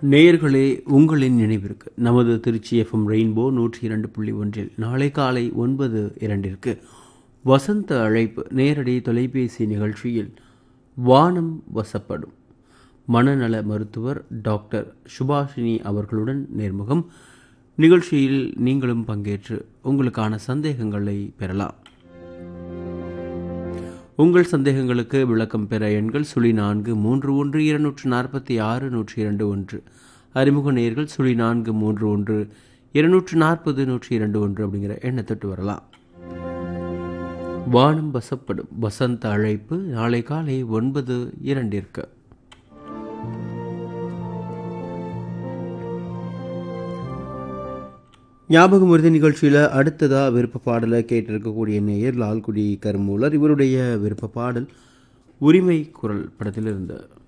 நேயர்களே உங்களின் நினைவிற்கு நமது திருச்சி எஃப்எம் ரெயின்போ நூற்றி இரண்டு புள்ளி ஒன்றில் நாளை காலை ஒன்பது இரண்டிற்கு வசந்த அழைப்பு நேரடி தொலைபேசி நிகழ்ச்சியில் வானம் வசப்படும் மனநல மருத்துவர் டாக்டர் சுபாஷினி அவர்களுடன் நேர்முகம் நிகழ்ச்சியில் நீங்களும் பங்கேற்று உங்களுக்கான சந்தேகங்களை பெறலாம் உங்கள் சந்தேகங்களுக்கு விளக்கம் பெற எண்கள் சுழி நான்கு மூன்று ஒன்று இருநூற்று நாற்பத்தி ஆறு நூற்றி இரண்டு ஒன்று அறிமுக நேர்கள் சுழி நான்கு மூன்று ஒன்று இருநூற்று நாற்பது நூற்றி இரண்டு ஒன்று அப்படிங்கிற எண்ணத்தொட்டு வரலாம் வானம் வசப்படும் வசந்த அழைப்பு நாளை காலை ஒன்பது இரண்டிற்கு ஞாபகம் உறுதி நிகழ்ச்சியில் அடுத்ததாக விருப்ப பாடலை கேட்டிருக்கக்கூடிய நேயர் லால்குடி கருமூலர் இவருடைய விருப்ப பாடல் உரிமை குரல் படத்தில் இருந்த